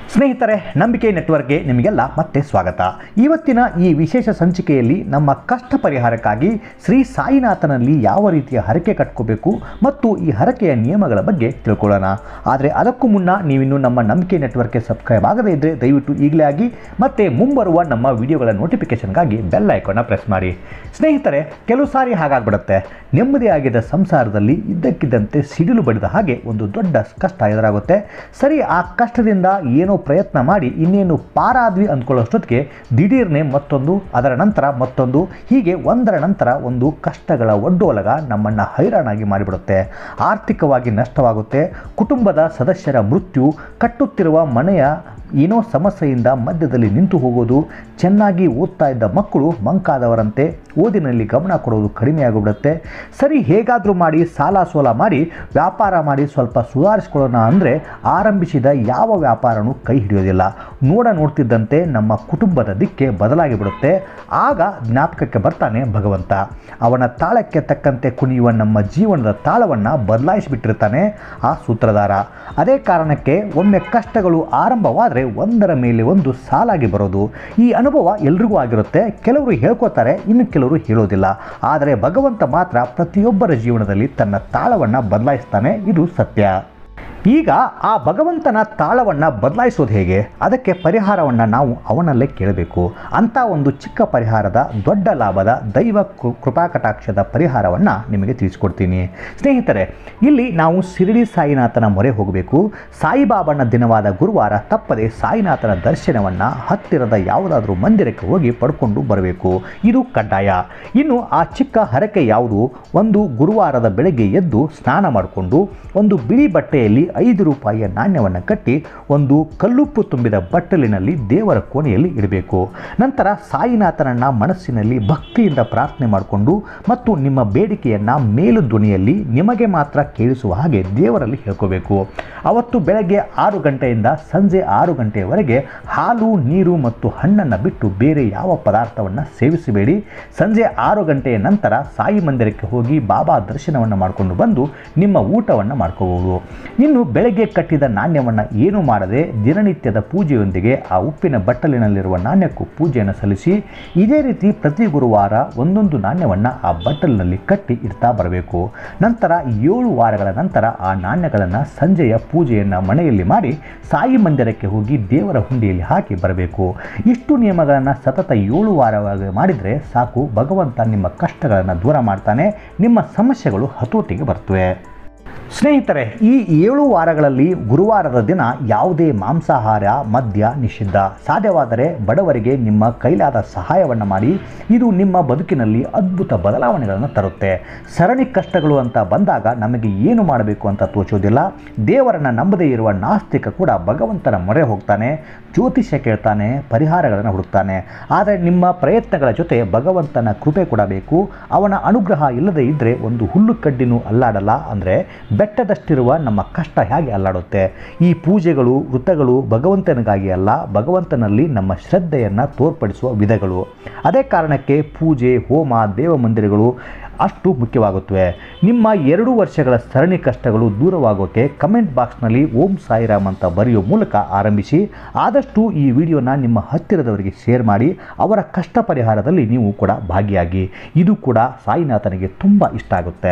ಸ್ನೇಹಿತರೆ ನಂಬಿಕೆ ನೆಟ್ವರ್ಕ್ಗೆ ನಿಮಗೆಲ್ಲ ಮತ್ತೆ ಸ್ವಾಗತ ಇವತ್ತಿನ ಈ ವಿಶೇಷ ಸಂಚಿಕೆಯಲ್ಲಿ ನಮ್ಮ ಕಷ್ಟ ಪರಿಹಾರಕ್ಕಾಗಿ ಶ್ರೀ ಸಾಯಿನಾಥನಲ್ಲಿ ಯಾವ ರೀತಿಯ ಹರಕೆ ಕಟ್ಕೋಬೇಕು ಮತ್ತು ಈ ಹರಕೆಯ ನಿಯಮಗಳ ಬಗ್ಗೆ ತಿಳ್ಕೊಳ್ಳೋಣ ಆದರೆ ಅದಕ್ಕೂ ಮುನ್ನ ನೀವಿನ್ನು ನಮ್ಮ ನಂಬಿಕೆ ನೆಟ್ವರ್ಕ್ಗೆ ಸಬ್ಸ್ಕ್ರೈಬ್ ಆಗದೇ ಇದ್ದರೆ ದಯವಿಟ್ಟು ಈಗಲೇ ಆಗಿ ಮತ್ತೆ ಮುಂಬರುವ ನಮ್ಮ ವಿಡಿಯೋಗಳ ನೋಟಿಫಿಕೇಶನ್ಗಾಗಿ ಬೆಲ್ ಐಕಾನ್ನ ಪ್ರೆಸ್ ಮಾಡಿ ಸ್ನೇಹಿತರೆ ಕೆಲವು ಸಾರಿ ಹಾಗಾಗ್ಬಿಡುತ್ತೆ ನೆಮ್ಮದಿಯಾಗಿದ್ದ ಸಂಸಾರದಲ್ಲಿ ಇದ್ದಕ್ಕಿದ್ದಂತೆ ಸಿಡಿಲು ಬಡಿದ ಹಾಗೆ ಒಂದು ದೊಡ್ಡ ಕಷ್ಟ ಎದುರಾಗುತ್ತೆ ಸರಿ ಆ ಕಷ್ಟದಿಂದ ಏನೋ ಪ್ರಯತ್ನ ಮಾಡಿ ಇನ್ನೇನು ಪಾರಾದ್ವಿ ಅಂದ್ಕೊಳ್ಳೋಷ್ಟೊತ್ತಿಗೆ ದಿಢೀರ್ನೆ ಮತ್ತೊಂದು ಅದರ ನಂತರ ಮತ್ತೊಂದು ಹೀಗೆ ಒಂದರ ನಂತರ ಒಂದು ಕಷ್ಟಗಳ ಒಡ್ಡೋಲಗ ನಮ್ಮನ್ನು ಹೈರಾಣಾಗಿ ಮಾಡಿಬಿಡುತ್ತೆ ಆರ್ಥಿಕವಾಗಿ ನಷ್ಟವಾಗುತ್ತೆ ಕುಟುಂಬದ ಸದಸ್ಯರ ಮೃತ್ಯು ಕಟ್ಟುತ್ತಿರುವ ಮನೆಯ ಏನೋ ಸಮಸ್ಯೆಯಿಂದ ಮಧ್ಯದಲ್ಲಿ ನಿಂತು ಹೋಗೋದು ಚೆನ್ನಾಗಿ ಓದ್ತಾ ಇದ್ದ ಮಕ್ಕಳು ಮಂಕಾದವರಂತೆ ಓದಿನಲ್ಲಿ ಗಮನ ಕೊಡೋದು ಕಡಿಮೆಯಾಗಿಬಿಡುತ್ತೆ ಸರಿ ಹೇಗಾದರೂ ಮಾಡಿ ಸಾಲ ಸೋಲ ಮಾಡಿ ವ್ಯಾಪಾರ ಮಾಡಿ ಸ್ವಲ್ಪ ಸುಧಾರಿಸ್ಕೊಳ್ಳೋಣ ಅಂದರೆ ಆರಂಭಿಸಿದ ಯಾವ ವ್ಯಾಪಾರನೂ ಕೈ ಹಿಡಿಯೋದಿಲ್ಲ ನೋಡ ನೋಡ್ತಿದ್ದಂತೆ ನಮ್ಮ ಕುಟುಂಬದ ದಿಕ್ಕೆ ಬದಲಾಗಿ ಬಿಡುತ್ತೆ ಆಗ ಜ್ಞಾಪಕಕ್ಕೆ ಬರ್ತಾನೆ ಭಗವಂತ ಅವನ ತಾಳಕ್ಕೆ ತಕ್ಕಂತೆ ಕುಣಿಯುವ ನಮ್ಮ ಜೀವನದ ತಾಳವನ್ನು ಬದಲಾಯಿಸಿಬಿಟ್ಟಿರ್ತಾನೆ ಆ ಸೂತ್ರಧಾರ ಅದೇ ಕಾರಣಕ್ಕೆ ಒಮ್ಮೆ ಕಷ್ಟಗಳು ಆರಂಭವಾದರೆ ಒಂದರ ಮೇಲೆ ಒಂದು ಸಾಲಾಗಿ ಬರೋದು ಈ ಅನುಭವ ಎಲ್ರಿಗೂ ಆಗಿರುತ್ತೆ ಕೆಲವರು ಹೇಳ್ಕೋತಾರೆ ಇನ್ನು ಕೆಲವರು ಹೇಳೋದಿಲ್ಲ ಆದರೆ ಭಗವಂತ ಮಾತ್ರ ಪ್ರತಿಯೊಬ್ಬರ ಜೀವನದಲ್ಲಿ ತನ್ನ ತಾಳವನ್ನು ಬದಲಾಯಿಸ್ತಾನೆ ಇದು ಸತ್ಯ ಈಗ ಆ ಭಗವಂತನ ತಾಳವನ್ನು ಬದಲಾಯಿಸೋದು ಹೇಗೆ ಅದಕ್ಕೆ ಪರಿಹಾರವನ್ನು ನಾವು ಅವನಲ್ಲೇ ಕೇಳಬೇಕು ಅಂಥ ಒಂದು ಚಿಕ್ಕ ಪರಿಹಾರದ ದೊಡ್ಡ ಲಾಭದ ದೈವ ಕೃ- ಕೃಪಾಕಟಾಕ್ಷದ ಪರಿಹಾರವನ್ನು ನಿಮಗೆ ತಿಳಿಸ್ಕೊಡ್ತೀನಿ ಸ್ನೇಹಿತರೆ ಇಲ್ಲಿ ನಾವು ಶಿರಡಿ ಸಾಯಿನಾಥನ ಮೊರೆ ಹೋಗಬೇಕು ಸಾಯಿಬಾಬನ ದಿನವಾದ ಗುರುವಾರ ತಪ್ಪದೆ ಸಾಯಿನಾಥನ ದರ್ಶನವನ್ನು ಹತ್ತಿರದ ಯಾವುದಾದ್ರೂ ಮಂದಿರಕ್ಕೆ ಹೋಗಿ ಪಡ್ಕೊಂಡು ಬರಬೇಕು ಇದು ಕಡ್ಡಾಯ ಇನ್ನು ಆ ಚಿಕ್ಕ ಹರಕೆ ಯಾವುದು ಒಂದು ಗುರುವಾರದ ಬೆಳಗ್ಗೆ ಎದ್ದು ಸ್ನಾನ ಮಾಡಿಕೊಂಡು ಒಂದು ಬಿಳಿ ಬಟ್ಟೆಯಲ್ಲಿ ಐದು ರೂಪಾಯಿಯ ನಾಣ್ಯವನ್ನು ಕಟ್ಟಿ ಒಂದು ಕಲ್ಲುಪ್ಪು ತುಂಬಿದ ಬಟ್ಟಲಿನಲ್ಲಿ ದೇವರ ಕೋಣೆಯಲ್ಲಿ ಇಡಬೇಕು ನಂತರ ಸಾಯಿನಾಥನನ್ನ ಮನಸ್ಸಿನಲ್ಲಿ ಭಕ್ತಿಯಿಂದ ಪ್ರಾರ್ಥನೆ ಮಾಡಿಕೊಂಡು ಮತ್ತು ನಿಮ್ಮ ಬೇಡಿಕೆಯನ್ನು ಮೇಲು ಧ್ವನಿಯಲ್ಲಿ ನಿಮಗೆ ಮಾತ್ರ ಕೇಳಿಸುವ ಹಾಗೆ ದೇವರಲ್ಲಿ ಹೇಳ್ಕೋಬೇಕು ಅವತ್ತು ಬೆಳಗ್ಗೆ ಆರು ಗಂಟೆಯಿಂದ ಸಂಜೆ ಆರು ಗಂಟೆಯವರೆಗೆ ಹಾಲು ನೀರು ಮತ್ತು ಹಣ್ಣನ್ನು ಬಿಟ್ಟು ಬೇರೆ ಯಾವ ಪದಾರ್ಥವನ್ನು ಸೇವಿಸಬೇಡಿ ಸಂಜೆ ಆರು ಗಂಟೆಯ ನಂತರ ಸಾಯಿ ಮಂದಿರಕ್ಕೆ ಹೋಗಿ ಬಾಬಾ ದರ್ಶನವನ್ನು ಮಾಡಿಕೊಂಡು ಬಂದು ನಿಮ್ಮ ಊಟವನ್ನು ಮಾಡ್ಕೋಬಹುದು ಇನ್ನು ಬೆಳಗ್ಗೆ ಕಟ್ಟಿದ ನಾಣ್ಯವನ್ನು ಏನು ಮಾಡದೆ ದಿನನಿತ್ಯದ ಪೂಜೆಯೊಂದಿಗೆ ಆ ಉಪ್ಪಿನ ಬಟ್ಟಲಿನಲ್ಲಿರುವ ನಾಣ್ಯಕ್ಕೂ ಪೂಜೆಯನ್ನು ಸಲ್ಲಿಸಿ ಇದೇ ರೀತಿ ಪ್ರತಿ ಗುರುವಾರ ಒಂದೊಂದು ನಾಣ್ಯವನ್ನು ಆ ಬಟ್ಟಲಿನಲ್ಲಿ ಕಟ್ಟಿ ಇಡ್ತಾ ಬರಬೇಕು ನಂತರ ಏಳು ವಾರಗಳ ನಂತರ ಆ ನಾಣ್ಯಗಳನ್ನು ಸಂಜೆಯ ಪೂಜೆಯನ್ನು ಮನೆಯಲ್ಲಿ ಮಾಡಿ ಸಾಯಿ ಮಂದಿರಕ್ಕೆ ಹೋಗಿ ದೇವರ ಹುಂಡಿಯಲ್ಲಿ ಹಾಕಿ ಬರಬೇಕು ಇಷ್ಟು ನಿಯಮಗಳನ್ನು ಸತತ ಏಳು ವಾರವಾಗಿ ಮಾಡಿದರೆ ಸಾಕು ಭಗವಂತ ನಿಮ್ಮ ಕಷ್ಟಗಳನ್ನು ದೂರ ಮಾಡ್ತಾನೆ ನಿಮ್ಮ ಸಮಸ್ಯೆಗಳು ಹತೋಟಿಗೆ ಬರ್ತವೆ ಸ್ನೇಹಿತರೆ ಈ ಏಳು ವಾರಗಳಲ್ಲಿ ಗುರುವಾರದ ದಿನ ಯಾವುದೇ ಮಾಂಸಾಹಾರ ಮದ್ಯ ನಿಷಿದ್ಧ ಸಾಧ್ಯವಾದರೆ ಬಡವರಿಗೆ ನಿಮ್ಮ ಕೈಲಾದ ಸಹಾಯವನ್ನು ಮಾಡಿ ಇದು ನಿಮ್ಮ ಬದುಕಿನಲ್ಲಿ ಅದ್ಭುತ ಬದಲಾವಣೆಗಳನ್ನು ತರುತ್ತೆ ಸರಣಿ ಕಷ್ಟಗಳು ಅಂತ ಬಂದಾಗ ನಮಗೆ ಏನು ಮಾಡಬೇಕು ಅಂತ ತೋಚೋದಿಲ್ಲ ದೇವರನ್ನು ನಂಬದೇ ಇರುವ ನಾಸ್ತಿಕ ಕೂಡ ಭಗವಂತನ ಮೊರೆ ಹೋಗ್ತಾನೆ ಜ್ಯೋತಿಷ್ಯ ಕೇಳ್ತಾನೆ ಪರಿಹಾರಗಳನ್ನು ಹುಡುಕ್ತಾನೆ ಆದರೆ ನಿಮ್ಮ ಪ್ರಯತ್ನಗಳ ಜೊತೆ ಭಗವಂತನ ಕೃಪೆ ಕೊಡಬೇಕು ಅವನ ಅನುಗ್ರಹ ಇಲ್ಲದೇ ಇದ್ದರೆ ಒಂದು ಹುಲ್ಲು ಕಡ್ಡಿನೂ ಅಲ್ಲಾಡಲ್ಲ ಅಂದರೆ ಬೆಟ್ಟದಷ್ಟಿರುವ ನಮ್ಮ ಕಷ್ಟ ಹೇಗೆ ಅಲ್ಲಾಡುತ್ತೆ ಈ ಪೂಜೆಗಳು ವೃತ್ತಗಳು ಭಗವಂತನಿಗಾಗಿ ಅಲ್ಲ ಭಗವಂತನಲ್ಲಿ ನಮ್ಮ ಶ್ರದ್ಧೆಯನ್ನು ತೋರ್ಪಡಿಸುವ ವಿಧಗಳು ಅದೇ ಕಾರಣಕ್ಕೆ ಪೂಜೆ ಹೋಮ ದೇವ ಮಂದಿರಗಳು ಅಷ್ಟು ಮುಖ್ಯವಾಗುತ್ತವೆ ನಿಮ್ಮ ಎರಡು ವರ್ಷಗಳ ಸರಣಿ ಕಷ್ಟಗಳು ದೂರವಾಗೋಕ್ಕೆ ಕಮೆಂಟ್ ಬಾಕ್ಸ್ನಲ್ಲಿ ಓಂ ಸಾಯಿರಾಮ್ ಅಂತ ಬರೆಯೋ ಮೂಲಕ ಆರಂಭಿಸಿ ಆದಷ್ಟು ಈ ವಿಡಿಯೋನ ನಿಮ್ಮ ಹತ್ತಿರದವರಿಗೆ ಶೇರ್ ಮಾಡಿ ಅವರ ಕಷ್ಟ ಪರಿಹಾರದಲ್ಲಿ ನೀವು ಕೂಡ ಭಾಗಿಯಾಗಿ ಇದು ಕೂಡ ಸಾಯಿನಾಥನಿಗೆ ತುಂಬ ಇಷ್ಟ ಆಗುತ್ತೆ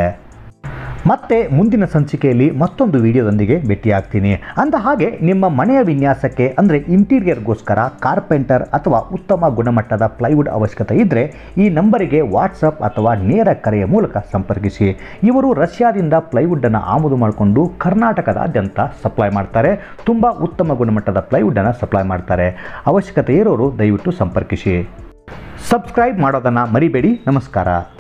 ಮತ್ತೆ ಮುಂದಿನ ಸಂಚಿಕೆಯಲ್ಲಿ ಮತ್ತೊಂದು ವಿಡಿಯೋದೊಂದಿಗೆ ಭೇಟಿಯಾಗ್ತೀನಿ ಅಂದ ಹಾಗೆ ನಿಮ್ಮ ಮನೆಯ ವಿನ್ಯಾಸಕ್ಕೆ ಅಂದರೆ ಇಂಟೀರಿಯರ್ಗೋಸ್ಕರ ಕಾರ್ಪೆಂಟರ್ ಅಥವಾ ಉತ್ತಮ ಗುಣಮಟ್ಟದ ಪ್ಲೈವುಡ್ ಅವಶ್ಯಕತೆ ಇದ್ದರೆ ಈ ನಂಬರಿಗೆ ವಾಟ್ಸಪ್ ಅಥವಾ ನೇರ ಕರೆಯ ಮೂಲಕ ಸಂಪರ್ಕಿಸಿ ಇವರು ರಷ್ಯಾದಿಂದ ಪ್ಲೈವುಡ್ಡನ್ನು ಆಮದು ಮಾಡಿಕೊಂಡು ಕರ್ನಾಟಕದಾದ್ಯಂತ ಸಪ್ಲೈ ಮಾಡ್ತಾರೆ ತುಂಬ ಉತ್ತಮ ಗುಣಮಟ್ಟದ ಪ್ಲೈವುಡ್ಡನ್ನು ಸಪ್ಲೈ ಮಾಡ್ತಾರೆ ಅವಶ್ಯಕತೆ ಇರೋರು ದಯವಿಟ್ಟು ಸಂಪರ್ಕಿಸಿ ಸಬ್ಸ್ಕ್ರೈಬ್ ಮಾಡೋದನ್ನು ಮರಿಬೇಡಿ ನಮಸ್ಕಾರ